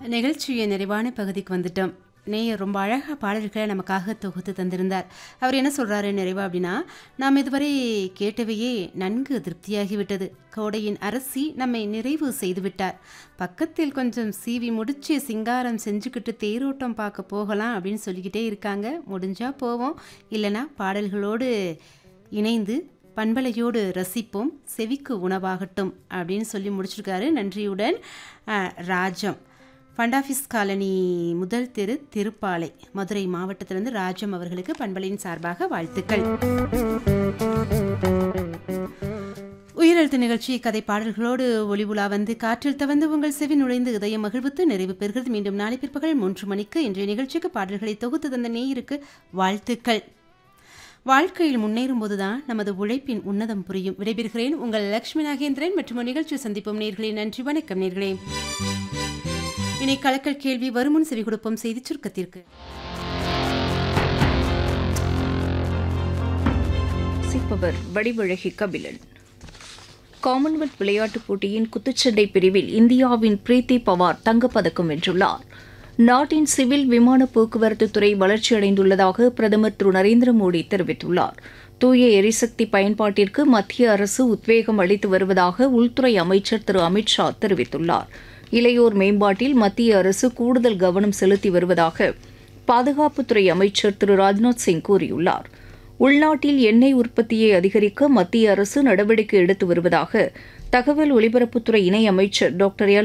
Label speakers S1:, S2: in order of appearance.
S1: நிகழ்ச்சியின் நிறைவான பகுதிக்கு வந்துட்டோம் நேயர் ரொம்ப அழகாக பாடல்களை நமக்காக தொகுத்து தந்திருந்தார் அவர் என்ன சொல்கிறாரு நிறைவா அப்படின்னா நாம் இதுவரை கேட்டவையே நன்கு திருப்தியாகிவிட்டது கோடையின் அரசி நம்மை நிறைவு செய்துவிட்டார் பக்கத்தில் கொஞ்சம் சீவி முடிச்சு சிங்காரம் செஞ்சுக்கிட்டு தேரோட்டம் பார்க்க போகலாம் அப்படின்னு சொல்லிக்கிட்டே இருக்காங்க முடிஞ்சா போவோம் இல்லைன்னா பாடல்களோடு இணைந்து பண்பலையோடு ரசிப்போம் செவிக்கு உணவாகட்டும் அப்படின்னு சொல்லி முடிச்சிருக்காரு நன்றியுடன் அஹ், ராஜம் பண்டாஃபிஸ் காலனி முதல் தெரு திருப்பாலை மதுரை மாவட்டத்திலிருந்து ராஜம் அவர்களுக்கு பண்பலையின் சார்பாக வாழ்த்துக்கள் உயிரெழுத்து நிகழ்ச்சி கதை பாடல்களோடு ஒளி உலா வந்து காற்றில் தவந்து உங்கள் செவி நுழைந்து இதயம் மகிழ்வித்து நிறைவு பெறுகிறது மீண்டும் நாளை பிற்பகல் மூன்று மணிக்கு இன்றைய நிகழ்ச்சிக்கு பாடல்களை தொகுத்து தந்த நேயருக்கு வாழ்த்துக்கள் வாழ்க்கையில் முன்னேறும் போதுதான் நமது உழைப்பின் உன்னதம் புரியும் விடைபெறுகிறேன் உங்கள் லக்ஷ்மி நாகேந்திரன் மற்றும் ஒரு நிகழ்ச்சி சந்திப்போம் நேர்களே நன்றி வணக்கம் நேர்களே இனி கலக்கல் கேள்வி வருமுன் செவி கொடுப்போம் செய்தி சுருக்கத்திற்கு
S2: சிப்பவர் வடிவழகி கபிலன் காமன்வெல்த் விளையாட்டுப் போட்டியின் குத்துச்சண்டை பிரிவில் இந்தியாவின் பிரீத்தி பவார் தங்கப்பதக்கம் வென்றுள்ளார் நாட்டின் சிவில் விமான போக்குவரத்து துறை வளர்ச்சியடைந்துள்ளதாக பிரதமர் திரு நரேந்திர மோடி தெரிவித்துள்ளார் தூய எரிசக்தி பயன்பாட்டிற்கு மத்திய அரசு உத்வேகம் அளித்து வருவதாக உள்துறை அமைச்சர் திரு அமித்ஷா தெரிவித்துள்ளார் இளையோர் மேம்பாட்டில் மத்திய அரசு கூடுதல் கவனம் செலுத்தி வருவதாக பாதுகாப்புத்துறை அமைச்சர் திரு ராஜ்நாத் சிங் கூறியுள்ளார் உள்நாட்டில் எண்ணெய் உற்பத்தியை அதிகரிக்க மத்திய அரசு நடவடிக்கை எடுத்து வருவதாக தகவல் ஒலிபரப்புத்துறை இணை அமைச்சர் டாக்டர் எல்